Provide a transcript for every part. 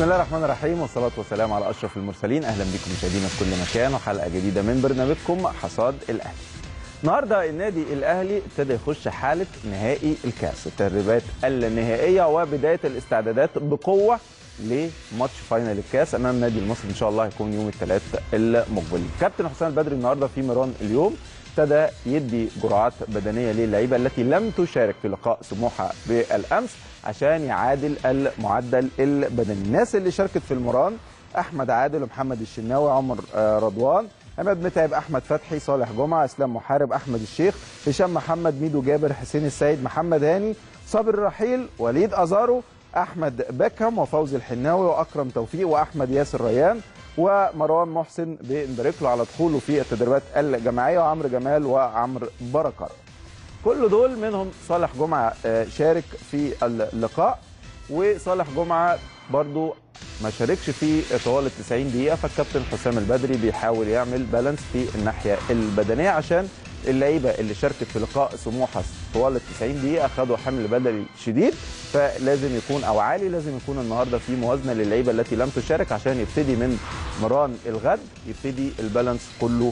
الله الرحمن الرحيم والصلاة والسلام على أشرف المرسلين أهلا بكم مشاهدينا في كل مكان وحلقة جديدة من برنامجكم حصاد الأهلي النهارده النادي الاهلي ابتدى يخش حاله نهائي الكاس التدريبات النهائيه وبدايه الاستعدادات بقوه لماتش فاينل الكاس امام نادي المصري ان شاء الله هيكون يوم الثلاث المقبل كابتن حسام البدري النهارده في ميران اليوم ابتدى يدي جرعات بدنيه للعيبه التي لم تشارك في لقاء سموحه بالامس عشان يعادل المعدل البدني الناس اللي شاركت في المران احمد عادل ومحمد الشناوي عمر رضوان عماد متعب احمد فتحي صالح جمعه اسلام محارب احمد الشيخ هشام محمد ميدو جابر حسين السيد محمد هاني صابر رحيل وليد ازارو احمد بكهم وفوزي الحناوي واكرم توفيق واحمد ياسر ريان ومروان محسن بنبارك له على دخوله في التدريبات الجماعيه وعمرو جمال وعمرو بركات كل دول منهم صالح جمعه شارك في اللقاء وصالح جمعه برضو ما شاركش في طوال ال 90 دقيقه فالكابتن حسام البدري بيحاول يعمل بالانس في الناحيه البدنيه عشان اللعيبه اللي شاركت في لقاء سموحه طوال ال 90 دقيقه خدوا حمل بدني شديد فلازم يكون او عالي لازم يكون النهارده في موازنه للعيبه التي لم تشارك عشان يبتدي من مران الغد يبتدي البالانس كله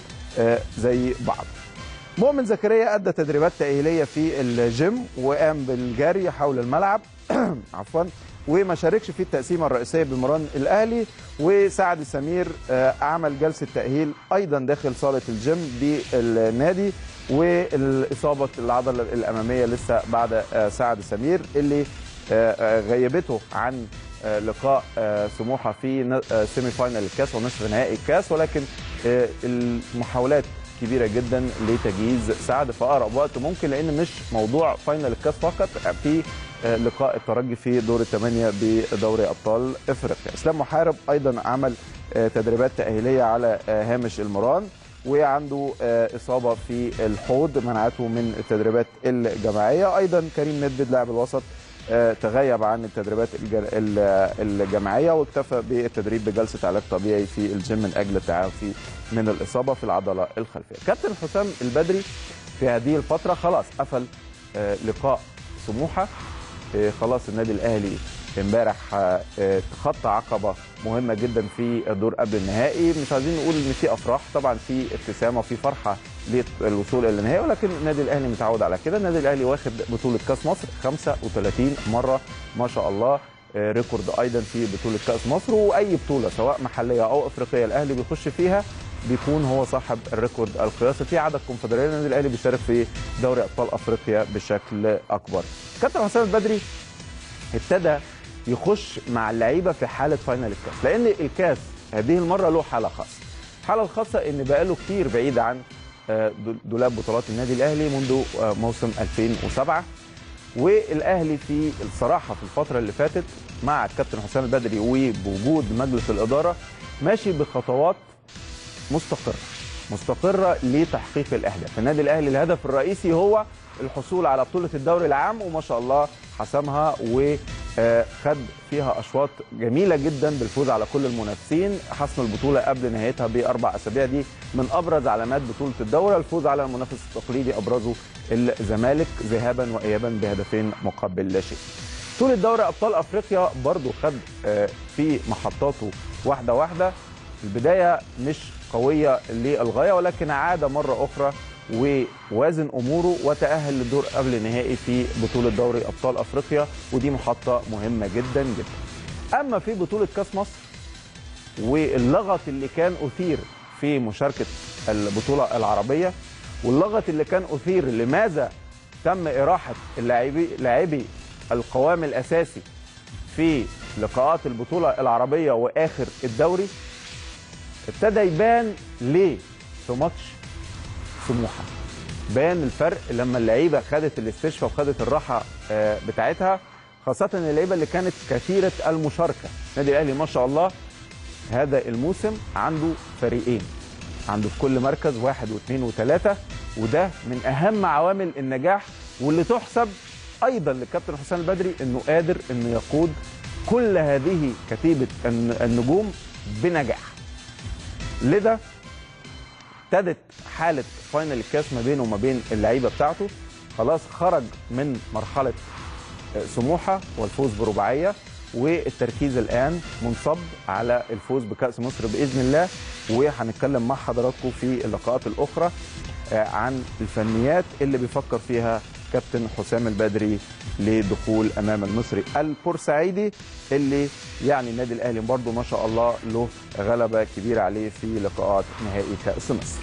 زي بعض. مؤمن زكريا ادى تدريبات تاهيليه في الجيم وقام بالجري حول الملعب عفوا وما شاركش في التقسيمه الرئيسيه بمران الاهلي وسعد سمير عمل جلسه تاهيل ايضا داخل صاله الجيم بالنادي والاصابه العضله الاماميه لسه بعد سعد سمير اللي غيبته عن لقاء سموحه في سيمي فاينل الكاس ونصف نهائي الكاس ولكن المحاولات كبيره جدا لتجهيز سعد في اقرب وقت ممكن لان مش موضوع فاينل الكاس فقط في لقاء الترجي في دور الثمانيه بدوري ابطال افريقيا. اسلام محارب ايضا عمل تدريبات تاهيليه على هامش المران وعنده اصابه في الحوض منعته من التدريبات الجماعيه، ايضا كريم ندبد لاعب الوسط تغيب عن التدريبات الجماعيه واكتفى بالتدريب بجلسه علاج طبيعي في الجيم من اجل التعافي من الاصابه في العضله الخلفيه. كابتن حسام البدري في هذه الفتره خلاص قفل لقاء سموحه خلاص النادي الاهلي امبارح تخطى عقبه مهمه جدا في الدور قبل النهائي مش عايزين نقول ان في افراح طبعا في ابتسامه وفي فرحه للوصول الى النهائي ولكن النادي الاهلي متعود على كده النادي الاهلي واخد بطوله كاس مصر 35 مره ما شاء الله ريكورد ايضا في بطوله كاس مصر واي بطوله سواء محليه او افريقيه الاهلي بيخش فيها بيكون هو صاحب الريكورد القياسي في عدد كونفدراليه النادي الاهلي بيشارك في دوري ابطال افريقيا بشكل اكبر. كابتن حسام البدري ابتدى يخش مع اللعيبه في حاله فاينل الكاس لان الكاس هذه المره له حاله خاصه. الحاله الخاصه ان بقاله كتير بعيد عن دولاب بطولات النادي الاهلي منذ موسم 2007 والاهلي في الصراحه في الفتره اللي فاتت مع الكابتن حسام البدري وبوجود مجلس الاداره ماشي بخطوات مستقره مستقره لتحقيق الاهداف النادي الاهلي الهدف الرئيسي هو الحصول على بطوله الدوري العام وما شاء الله حسمها وخد فيها اشواط جميله جدا بالفوز على كل المنافسين حسم البطوله قبل نهايتها باربع اسابيع دي من ابرز علامات بطوله الدوري الفوز على المنافس التقليدي ابرزه الزمالك ذهابا وايابا بهدفين مقابل لا شيء بطوله دوري ابطال افريقيا برضو خد في محطاته واحده واحده البدايه مش قويه للغايه ولكن عاد مره اخرى ووازن اموره وتاهل للدور قبل النهائي في بطوله دوري ابطال افريقيا ودي محطه مهمه جدا جدا. اما في بطوله كاس مصر واللغط اللي كان اثير في مشاركه البطوله العربيه واللغط اللي كان اثير لماذا تم اراحه اللاعبي لاعبي القوام الاساسي في لقاءات البطوله العربيه واخر الدوري ابتدى يبان ليه في ماتش سموحه بان الفرق لما اللعيبه خدت الاستشفاء وخدت الراحه بتاعتها خاصه اللعيبه اللي كانت كثيره المشاركه النادي الاهلي ما شاء الله هذا الموسم عنده فريقين عنده في كل مركز واحد واثنين وثلاثه وده من اهم عوامل النجاح واللي تحسب ايضا للكابتن حسام البدري انه قادر انه يقود كل هذه كتيبه النجوم بنجاح لذا ابتدت حاله فاينل الكاس ما بينه وما بين اللعيبه بتاعته خلاص خرج من مرحله سموحه والفوز برباعيه والتركيز الان منصب على الفوز بكاس مصر باذن الله وهنتكلم مع حضراتكم في اللقاءات الاخرى عن الفنيات اللي بيفكر فيها كابتن حسام البدري لدخول امام المصري البورسعيدي اللي يعني النادي الاهلي برضه ما شاء الله له غلبه كبيره عليه في لقاءات نهائي كاس مصر.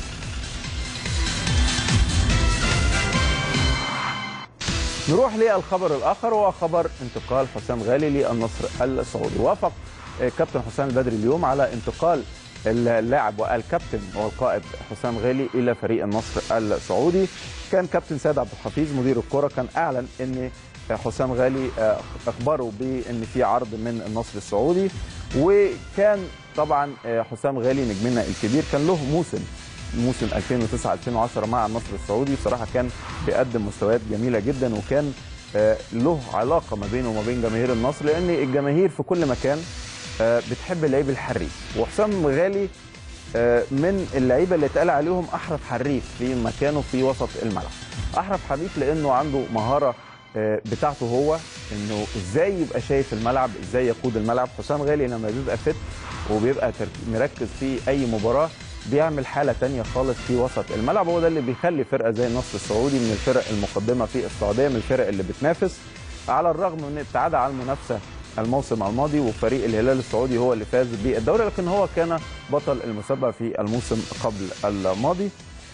نروح للخبر الاخر وهو خبر انتقال حسام غالي للنصر السعودي وافق كابتن حسام البدري اليوم على انتقال اللاعب والكابتن والقائد حسام غالي الى فريق النصر السعودي كان كابتن سيد عبد الحفيظ مدير الكره كان اعلن ان حسام غالي اخبره بان في عرض من النصر السعودي وكان طبعا حسام غالي نجمنا الكبير كان له موسم موسم 2009 2010 مع النصر السعودي بصراحه كان بيقدم مستويات جميله جدا وكان له علاقه ما بينه وما بين جماهير النصر لان الجماهير في كل مكان بتحب اللعيب الحريف وحسام غالي من اللعيبه اللي اتقال عليهم احرف حريف في مكانه في وسط الملعب احرف حريف لانه عنده مهاره بتاعته هو انه ازاي يبقى شايف الملعب ازاي يقود الملعب حسام غالي لما بيبقى فت وبيبقى مركز في اي مباراه بيعمل حاله تانية خالص في وسط الملعب هو ده اللي بيخلي فرقه زي النصر السعودي من الفرق المقدمه في السعوديه من الفرق اللي بتنافس على الرغم من ابتعادها عن المنافسه الموسم الماضي وفريق الهلال السعودي هو اللي فاز بالدوري لكن هو كان بطل المسابقه في الموسم قبل الماضي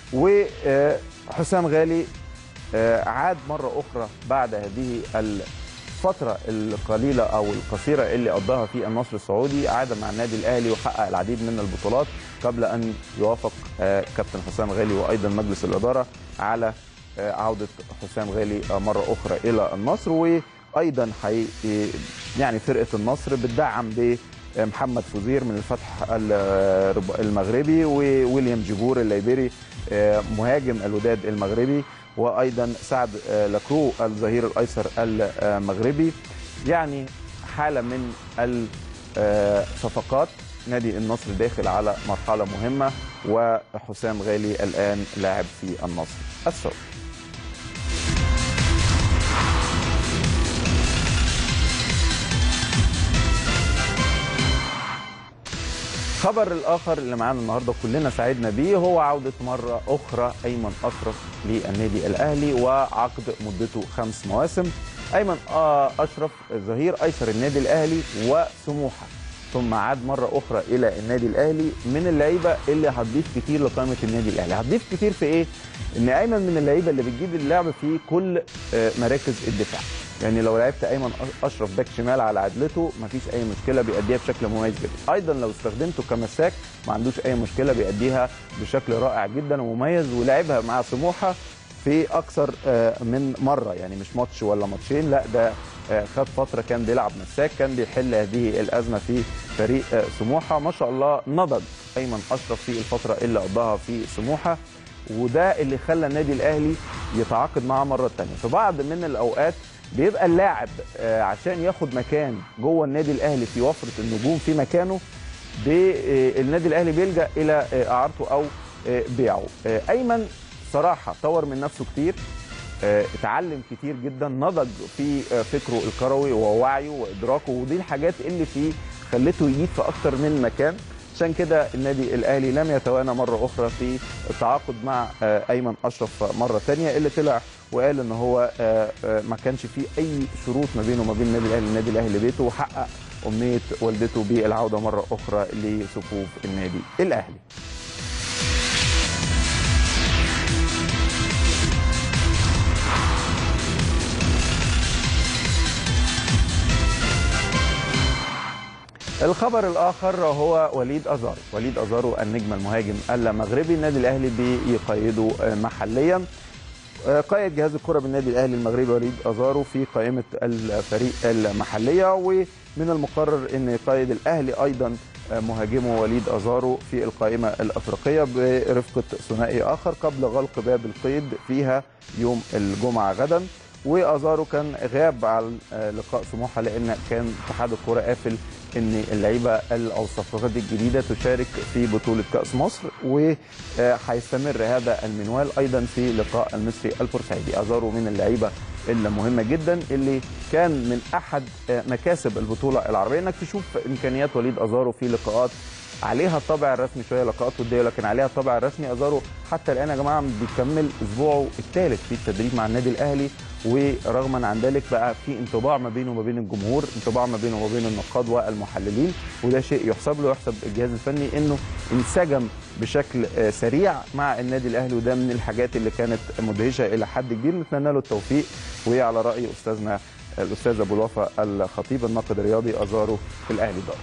وحسام غالي عاد مره اخرى بعد هذه الفتره القليله او القصيره اللي قضاها في النصر السعودي عاد مع النادي الاهلي وحقق العديد من البطولات قبل ان يوافق كابتن حسام غالي وايضا مجلس الاداره على عوده حسام غالي مره اخرى الى النصر و ايضا حي يعني فرقه النصر بتدعم بمحمد فوزير من الفتح المغربي وويليام جيبور الليبري مهاجم الوداد المغربي وايضا سعد لاكرو الظهير الايسر المغربي يعني حاله من الصفقات نادي النصر داخل على مرحله مهمه وحسام غالي الان لاعب في النصر السعودي الخبر الاخر اللي معانا النهارده كلنا سعدنا بيه هو عوده مره اخرى ايمن اشرف للنادي الاهلي وعقد مدته خمس مواسم ايمن اشرف ظهير ايسر النادي الاهلي وسموحه ثم عاد مره اخرى الى النادي الاهلي من اللعيبه اللي هتضيف كتير لقائمه النادي الاهلي هتضيف كتير في ايه ان ايمن من اللعيبه اللي بتجيب اللعب في كل مراكز الدفاع يعني لو لعبت ايمن اشرف باك شمال على عدلته مفيش اي مشكله بيأديها بشكل مميز جدا ايضا لو استخدمته كمساك ما عندوش اي مشكله بيأديها بشكل رائع جدا ومميز ولعبها مع سموحه في اكثر من مره يعني مش ماتش ولا ماتشين لا ده خد فتره كان بيلعب مساك كان بيحل هذه الازمه في فريق سموحه ما شاء الله نضج ايمن اشرف في الفتره اللي قضاها في سموحه وده اللي خلى النادي الاهلي يتعاقد معاه مره ثانيه في بعض من الاوقات بيبقى اللاعب عشان ياخد مكان جوه النادي الاهلي في وفره النجوم في مكانه النادي الاهلي بيلجا الى اعارته او بيعه ايمن صراحه طور من نفسه كتير اتعلم كتير جدا نضج في فكره الكروي ووعيه وادراكه ودي الحاجات اللي فيه خلته يجيب في اكتر من مكان عشان كده النادي الاهلي لم يتوانى مره اخرى في التعاقد مع ايمن اشرف مره ثانيه اللي طلع وقال ان هو ما كانش فيه اي شروط ما بينه وما بين النادي الاهلي النادي الاهلي بيته وحقق امنيه والدته بالعوده مره اخرى لصفوف النادي الاهلي الخبر الاخر هو وليد ازارو وليد ازارو النجم المهاجم المغربي النادي الاهلي بيقيده محليا قائد جهاز الكره بالنادي الاهلي المغربي وليد ازارو في قائمه الفريق المحليه ومن المقرر ان يقيد الاهلي ايضا مهاجمه وليد ازارو في القائمه الافريقيه برفقه ثنائي اخر قبل غلق باب القيد فيها يوم الجمعه غدا وازارو كان غاب عن لقاء سموحه لان كان اتحاد الكره قافل ان اللعيبه او الصفقات الجديده تشارك في بطوله كاس مصر وهيستمر هذا المنوال ايضا في لقاء المصري البورسعيدي ازارو من اللعيبه المهمه جدا اللي كان من احد مكاسب البطوله العربيه انك تشوف امكانيات وليد ازارو في لقاءات عليها الطابع الرسمي شويه لقاءات وديه لكن عليها الطابع الرسمي ازارو حتى الان يا جماعه بيكمل اسبوعه الثالث في التدريب مع النادي الاهلي ورغما عن ذلك بقى في انطباع ما بينه وما بين الجمهور انطباع ما بينه وما بين النقاد والمحللين وده شيء يحسب له ويحسب الجهاز الفني انه انسجم بشكل سريع مع النادي الاهلي وده من الحاجات اللي كانت مدهشه الى حد كبير نتمنى له التوفيق وعلى راي استاذنا الاستاذ ابو الوفا الخطيب الناقد الرياضي ازارو في الاهلي دار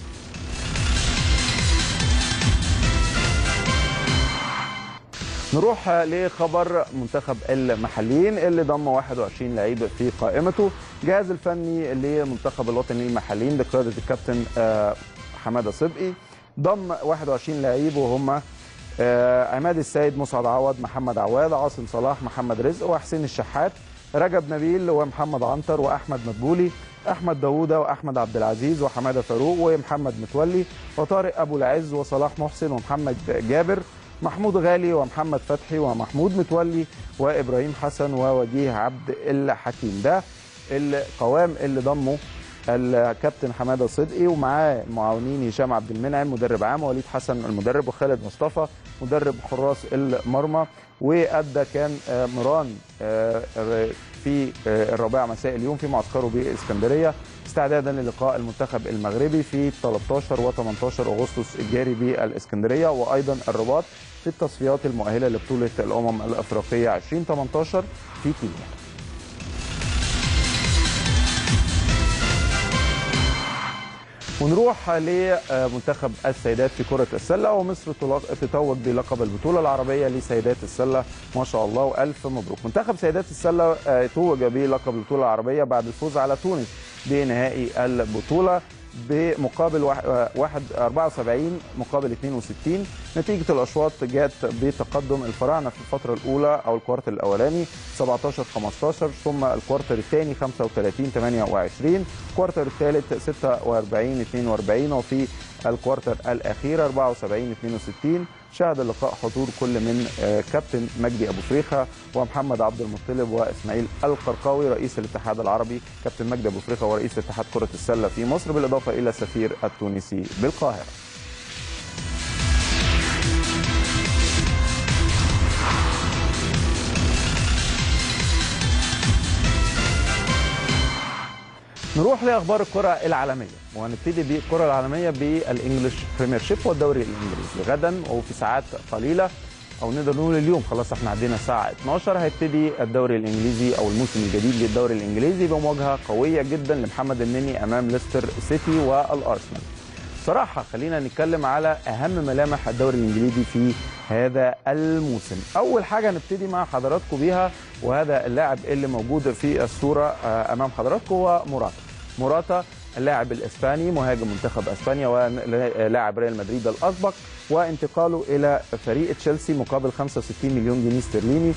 نروح لخبر منتخب المحليين اللي ضم 21 لعيب في قائمته الجهاز الفني لمنتخب الوطني المحليين بقياده الكابتن حماده صدقي ضم 21 لعيب وهم عماد السيد مسعد عوض محمد عواد عاصم صلاح محمد رزق وحسين الشحات رجب نبيل ومحمد عنتر واحمد مدبولي احمد داوودة واحمد عبد العزيز وحماده فاروق ومحمد متولي وطارق ابو العز وصلاح محسن ومحمد جابر محمود غالي ومحمد فتحي ومحمود متولي وابراهيم حسن ووجيه عبد الحكيم ده القوام اللي ضمه الكابتن حماده صدقي ومعاه معاونين هشام عبد المنعم مدرب عام ووليد حسن المدرب وخالد مصطفى مدرب حراس المرمى وادى كان مران في الرابعه مساء اليوم في معسكره باسكندريه استعدادا للقاء المنتخب المغربي في 13 و 18 اغسطس الجاري بالاسكندريه وايضا الرباط في التصفيات المؤهله لبطوله الامم الافريقيه 2018 في كينيا. ونروح لمنتخب السيدات في كرة السلة ومصر تتوج بلقب البطولة العربية لسيدات السلة ما شاء الله وألف مبروك منتخب سيدات السلة توج بلقب البطولة العربية بعد الفوز على تونس بنهائي البطولة بمقابل 74 مقابل 62 نتيجة الأشواط جاءت بتقدم الفراعنة في الفترة الأولى أو الكوارتر الأولاني 17 15 ثم الكوارتر الثاني 35 28 الكوارتر الثالث 46 42 وفي الكوارتر الأخير 74 62 شهد اللقاء حضور كل من كابتن مجدي ابو فريخه ومحمد عبد المطلب واسماعيل القرقاوي رئيس الاتحاد العربي كابتن مجدي ابو فريخه ورئيس اتحاد كره السله في مصر بالاضافه الى السفير التونسي بالقاهره نروح لاخبار الكره العالميه وهنبتدي بالكره العالميه بالانجلش بريمير شيب والدوري الانجليزي غدا وفي ساعات قليله او نقدر نقول اليوم خلاص احنا عدينا الساعه 12 هيبتدي الدوري الانجليزي او الموسم الجديد للدوري الانجليزي بمواجهه قويه جدا لمحمد النني امام ليستر سيتي والارسنال صراحة خلينا نتكلم على أهم ملامح الدوري الإنجليزي في هذا الموسم أول حاجة نبتدي مع حضراتكم بيها وهذا اللاعب اللي موجود في الصورة أمام حضراتكم هو موراتا موراتا اللاعب الاسباني مهاجم منتخب اسبانيا ولاعب ريال مدريد الاسبق وانتقاله الى فريق تشيلسي مقابل 65 مليون جنيه استرليني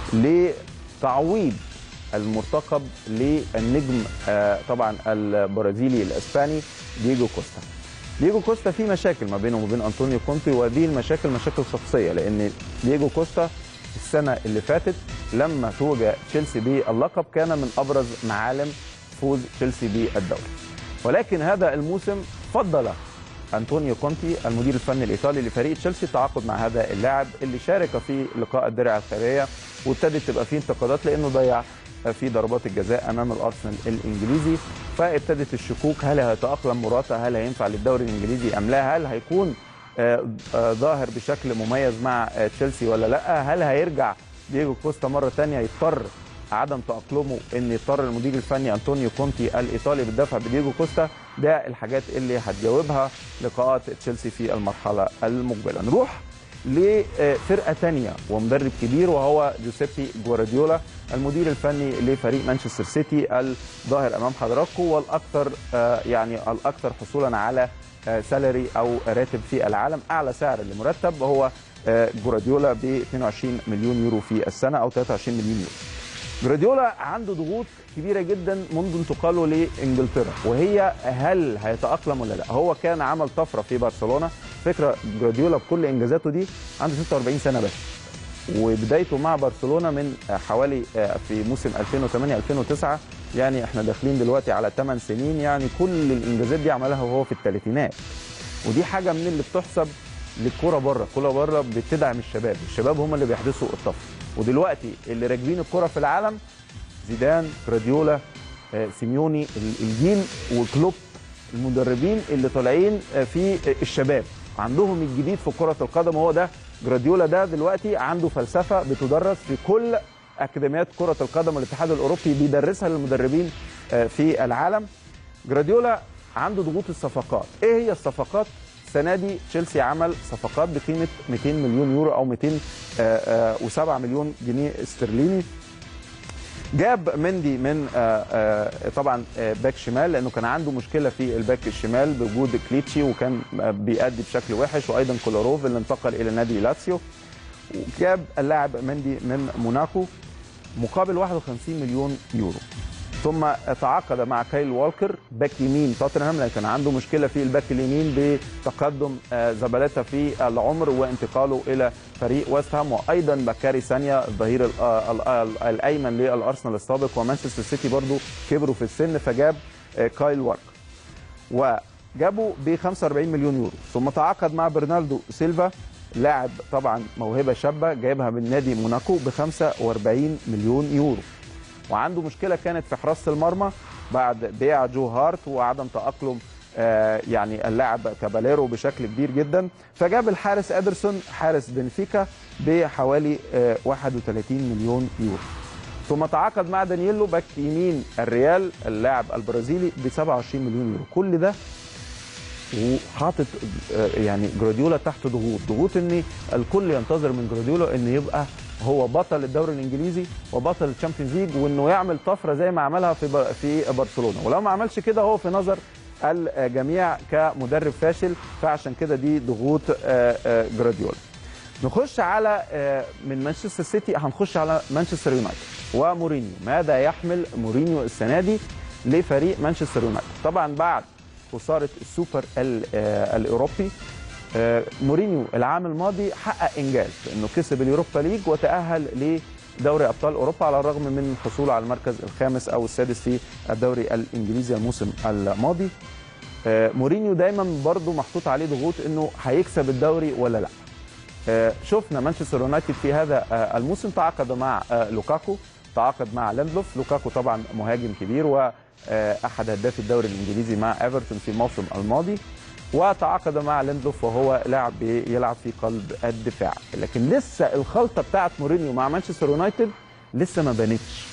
لتعويض المرتقب للنجم طبعا البرازيلي الاسباني دييجو كوستا دييجو كوستا في مشاكل ما بينه وبين انطونيو كونتي وهذه المشاكل مشاكل شخصيه لان دييجو كوستا السنه اللي فاتت لما توج تشيلسي باللقب كان من ابرز معالم فوز تشيلسي بالدوري ولكن هذا الموسم فضل انطونيو كونتي المدير الفني الايطالي لفريق تشيلسي التعاقد مع هذا اللاعب اللي شارك في لقاء الدرع الخيريه وابتدت تبقى فيه انتقادات لانه ضيع في ضربات الجزاء امام الارسنال الانجليزي فابتدت الشكوك هل هيتاقلم موراتا هل هينفع للدوري الانجليزي ام لا هل هيكون ظاهر بشكل مميز مع تشيلسي ولا لا هل هيرجع دييجو كوستا مره ثانيه يضطر عدم تاقلمه ان يضطر المدير الفني انطونيو كونتي الايطالي بالدفع بدييجو كوستا ده الحاجات اللي هتجاوبها لقاءات تشيلسي في المرحله المقبله نروح لفرقه ثانيه ومدرب كبير وهو جوزيبي جوارديولا المدير الفني لفريق مانشستر سيتي الظاهر امام حضراتكم والاكثر يعني الاكثر حصولا على سالري او راتب في العالم اعلى سعر لمرتب هو جوارديولا ب 22 مليون يورو في السنه او 23 مليون يورو جوارديولا عنده ضغوط كبيره جدا منذ انتقاله لانجلترا وهي هل هيتاقلم ولا لا هو كان عمل طفره في برشلونه فكره جوارديولا بكل انجازاته دي عنده 46 سنه بس وبدايته مع برشلونه من حوالي في موسم 2008 2009 يعني احنا داخلين دلوقتي على 8 سنين يعني كل الانجازات دي عملها وهو في الثلاثينات ودي حاجه من اللي بتحسب للكره بره الكره بره بتدعم الشباب الشباب هم اللي بيحدثوا الطفره ودلوقتي اللي راكبين الكره في العالم زيدان جراديولا سيميوني الجيل وكلوب المدربين اللي طالعين في الشباب عندهم الجديد في كره القدم وهو ده جراديولا ده دلوقتي عنده فلسفه بتدرس في كل اكاديميات كره القدم والاتحاد الاوروبي بيدرسها للمدربين في العالم جراديولا عنده ضغوط الصفقات ايه هي الصفقات السنه دي تشيلسي عمل صفقات بقيمه 200 مليون يورو او 207 مليون جنيه استرليني جاب مندي من طبعا باك شمال لانه كان عنده مشكله في الباك الشمال بوجود كليتشي وكان بيأدي بشكل وحش وايضا كولاروف اللي انتقل الى نادي لاتسيو وجاب اللاعب مندي من موناكو مقابل 51 مليون يورو ثم تعاقد مع كايل والكر باك يمين توتنهام لان كان عنده مشكله في الباك اليمين بتقدم زبالتا في العمر وانتقاله الى فريق ويست هام وايضا بكاري سانيا الظهير الايمن للارسنال السابق ومانشستر سيتي برضو كبروا في السن فجاب كايل والكر وجابوا ب 45 مليون يورو ثم تعاقد مع برناردو سيلفا لاعب طبعا موهبه شابه جايبها من نادي موناكو ب 45 مليون يورو وعنده مشكله كانت في حراسه المرمى بعد بيع جو هارت وعدم تاقلم آه يعني اللاعب كاباليرو بشكل كبير جدا فجاب الحارس ادرسون حارس بنفيكا بحوالي آه 31 مليون يورو ثم تعاقد مع دانييلو باك يمين الريال اللاعب البرازيلي ب 27 مليون يورو كل ده وحاطط يعني جراديولا تحت ضغوط ضغوط ان الكل ينتظر من جراديولا ان يبقى هو بطل الدوري الانجليزي وبطل الشامبيونز ليج وانه يعمل طفره زي ما عملها في في برشلونه ولو ما عملش كده هو في نظر الجميع كمدرب فاشل فعشان كده دي ضغوط جراديولا نخش على من مانشستر سيتي هنخش على مانشستر يونايتد ومورينيو ماذا يحمل مورينيو السنه دي لفريق مانشستر يونايتد طبعا بعد خساره السوبر الاوروبي مورينيو العام الماضي حقق انجاز انه كسب اليوروبا ليج وتاهل لدوري ابطال اوروبا على الرغم من حصوله على المركز الخامس او السادس في الدوري الانجليزي الموسم الماضي مورينيو دايما برضه محطوط عليه ضغوط انه هيكسب الدوري ولا لا شفنا مانشستر يونايتد في هذا الموسم تعاقد مع لوكاكو تعاقد مع ليندلوف لوكاكو طبعا مهاجم كبير واحد هداف الدوري الانجليزي مع ايفرتون في الموسم الماضي وتعاقد مع ليندلوف وهو لاعب يلعب في قلب الدفاع لكن لسه الخلطه بتاعت مورينيو مع مانشستر يونايتد لسه ما بانتش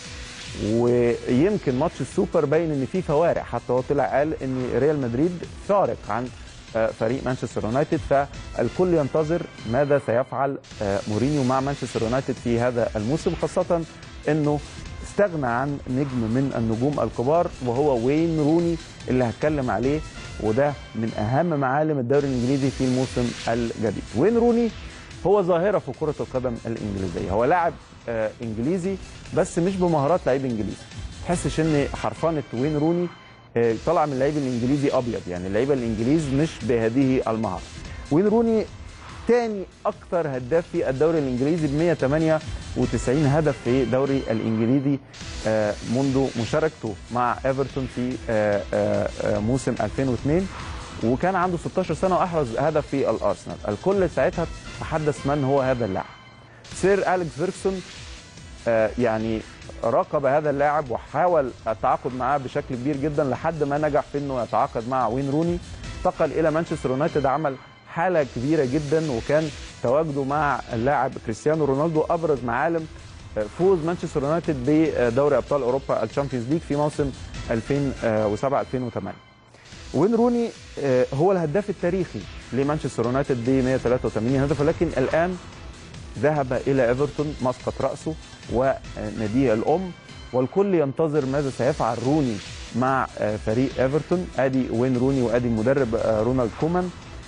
ويمكن ماتش السوبر باين ان في فوارق حتى هو طلع قال ان ريال مدريد فارق عن فريق مانشستر يونايتد فالكل ينتظر ماذا سيفعل مورينيو مع مانشستر يونايتد في هذا الموسم خاصه انه استغنى عن نجم من النجوم الكبار وهو وين روني اللي هتكلم عليه وده من اهم معالم الدوري الانجليزي في الموسم الجديد وين روني هو ظاهره في كره القدم الانجليزيه هو لاعب آه انجليزي بس مش بمهارات لعيب انجليزي تحسش ان حرفنه وين روني آه طالع من اللعيب الانجليزي ابيض يعني اللعيبه الانجليز مش بهذه المهاره وين روني تاني اكثر هداف في الدوري الانجليزي ب 198 هدف في الدوري الانجليزي منذ مشاركته مع ايفرتون في موسم 2002 وكان عنده 16 سنه واحرز هدف في الارسنال الكل ساعتها تحدث من هو هذا اللاعب سير اليكس فيركسون يعني راقب هذا اللاعب وحاول التعاقد معاه بشكل كبير جدا لحد ما نجح في انه يتعاقد مع وين روني انتقل الى مانشستر يونايتد عمل حاله كبيره جدا وكان تواجده مع اللاعب كريستيانو رونالدو ابرز معالم فوز مانشستر يونايتد بدوري ابطال اوروبا الشامبيونز ليج في موسم 2007 2008 وين روني هو الهداف التاريخي لمانشستر يونايتد ب 183 هدف ولكن الان ذهب الى ايفرتون مسقط راسه وناديه الام والكل ينتظر ماذا سيفعل روني مع فريق ايفرتون ادي وين روني وادي المدرب رونالد كومان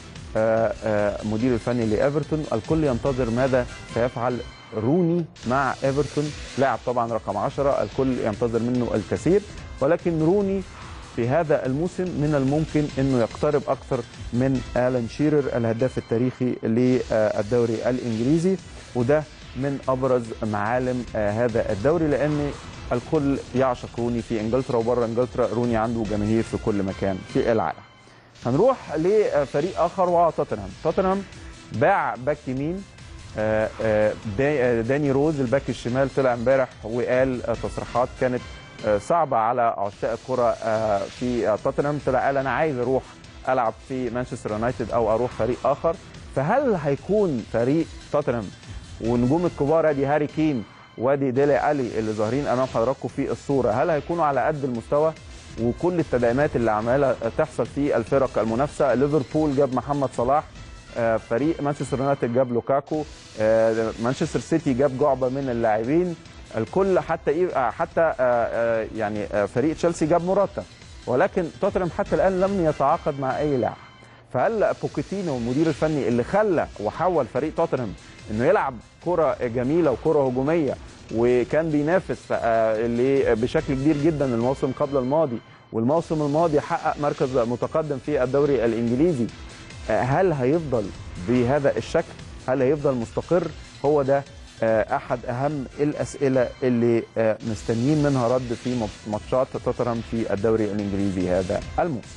مدير الفني لايفرتون الكل ينتظر ماذا سيفعل روني مع ايفرتون لاعب طبعا رقم 10 الكل ينتظر منه الكثير ولكن روني في هذا الموسم من الممكن انه يقترب اكثر من الان شيرر الهداف التاريخي للدوري الانجليزي وده من ابرز معالم آه، هذا الدوري لان الكل يعشق روني في انجلترا وبره انجلترا روني عنده جماهير في كل مكان في العالم هنروح لفريق اخر وهو توتنهام توتنهام باع باك يمين آه، آه، دا- آه، داني روز الباك الشمال طلع امبارح وقال آه، تصريحات كانت آه، صعبه على عشاق الكره آه، في آه، توتنهام طلع قال انا عايز اروح العب في مانشستر يونايتد او اروح فريق اخر فهل هيكون فريق توتنهام ونجوم الكبار ادي هاري كين وادي ديلي الي اللي ظاهرين امام حضراتكم في الصوره هل هيكونوا على قد المستوى وكل التدعيمات اللي عماله تحصل في الفرق المنافسه ليفربول جاب محمد صلاح آه، فريق مانشستر يونايتد جاب لوكاكو آه، مانشستر سيتي جاب جعبه من اللاعبين الكل حتى إيه- آه، حتى آه، آه، يعني آه، فريق تشيلسي جاب موراتا ولكن توتنهام حتى الان لم يتعاقد مع اي لاعب فهل بوكيتينو المدير الفني اللي خلى وحول فريق توتنهام انه يلعب كره جميله وكره هجوميه وكان بينافس آه، اللي بشكل كبير جدا الموسم قبل الماضي والموسم الماضي حقق مركز متقدم في الدوري الانجليزي آه، هل هيفضل بهذا الشكل هل هيفضل مستقر هو ده آه، احد اهم الاسئله اللي آه، مستنيين منها رد في ماتشات توتنهام في الدوري الانجليزي هذا الموسم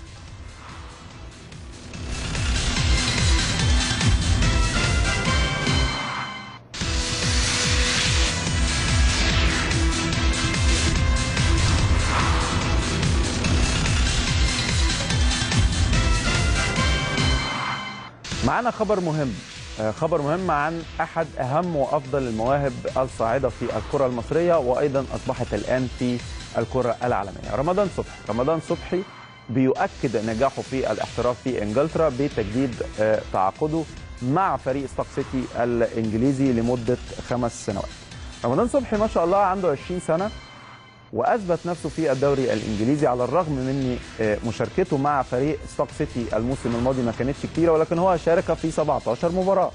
معانا خبر مهم آه، خبر مهم عن احد اهم وافضل المواهب الصاعده في الكره المصريه وايضا اصبحت الان في الكره العالميه رمضان صبحي رمضان صبحي بيؤكد نجاحه في الاحتراف في انجلترا بتجديد آه، تعاقده مع فريق ستوك سيتي الانجليزي لمده خمس سنوات رمضان صبحي ما شاء الله عنده 20 سنه واثبت نفسه في الدوري الانجليزي على الرغم من آه، مشاركته مع فريق ستوك سيتي الموسم الماضي ما كانتش كتيره ولكن هو شارك في 17 مباراه.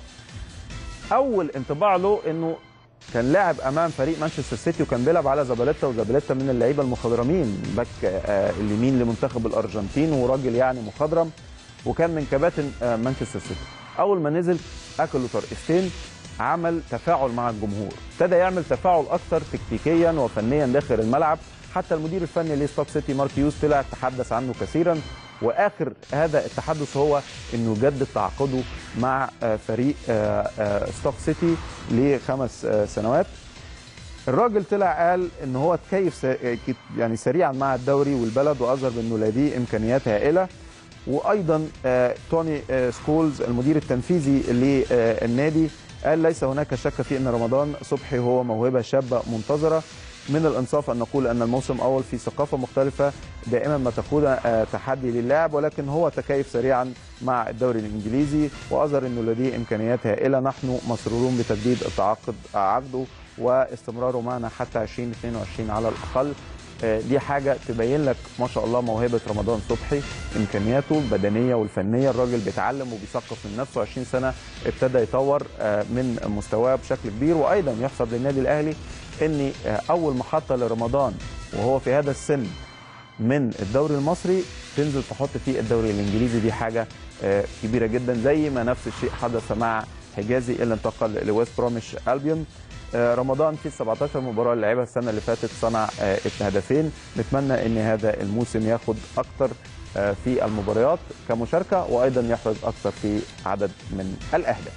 اول انطباع له انه كان لاعب امام فريق مانشستر سيتي وكان بيلعب على زاباليتا وزاباليتا من اللعيبه المخضرمين باك آه، اليمين لمنتخب الارجنتين وراجل يعني مخضرم وكان من كباتن آه، مانشستر سيتي. اول ما نزل اكله طرقستين عمل تفاعل مع الجمهور ابتدى يعمل تفاعل اكثر تكتيكيا وفنيا داخل الملعب حتى المدير الفني لستوك سيتي مارك هيوز طلع تحدث عنه كثيرا واخر هذا التحدث هو انه جدد تعاقده مع آه، فريق آه، آه، ستوك سيتي لخمس آه، سنوات الراجل طلع قال ان هو تكيف س- يعني سريعا مع الدوري والبلد واظهر بانه لديه امكانيات هائله وايضا آه، توني آه، سكولز المدير التنفيذي للنادي قال ليس هناك شك في ان رمضان صبحي هو موهبه شابه منتظره من الانصاف ان نقول ان الموسم اول في ثقافه مختلفه دائما ما تكون آه، تحدي للاعب ولكن هو تكيف سريعا مع الدوري الانجليزي واظهر انه لديه امكانيات هائله نحن مسرورون بتجديد التعاقد عقده واستمراره معنا حتى 2022 على الاقل آه، دي حاجه تبين لك ما شاء الله موهبه رمضان صبحي امكانياته البدنيه والفنيه الراجل بيتعلم وبيثقف من نفسه 20 سنه ابتدى يطور آه، من مستواه بشكل كبير وايضا يحسب للنادي الاهلي ان آه، اول محطه لرمضان وهو في هذا السن من الدوري المصري تنزل تحط فيه الدوري الانجليزي دي حاجه آه، كبيره جدا زي ما نفس الشيء حدث مع حجازي اللي انتقل لويست بروميش البيون آه، رمضان في 17 مباراه اللي لعبها السنه اللي فاتت صنع آه، هدفين نتمنى ان هذا الموسم ياخد اكتر آه، في المباريات كمشاركه وايضا يحرز اكثر في عدد من الاهداف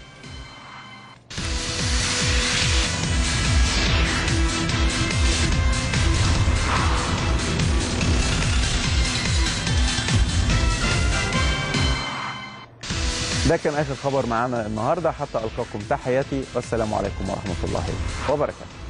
ده كان اخر خبر معانا النهارده حتى القاكم تحياتي والسلام عليكم ورحمه الله وبركاته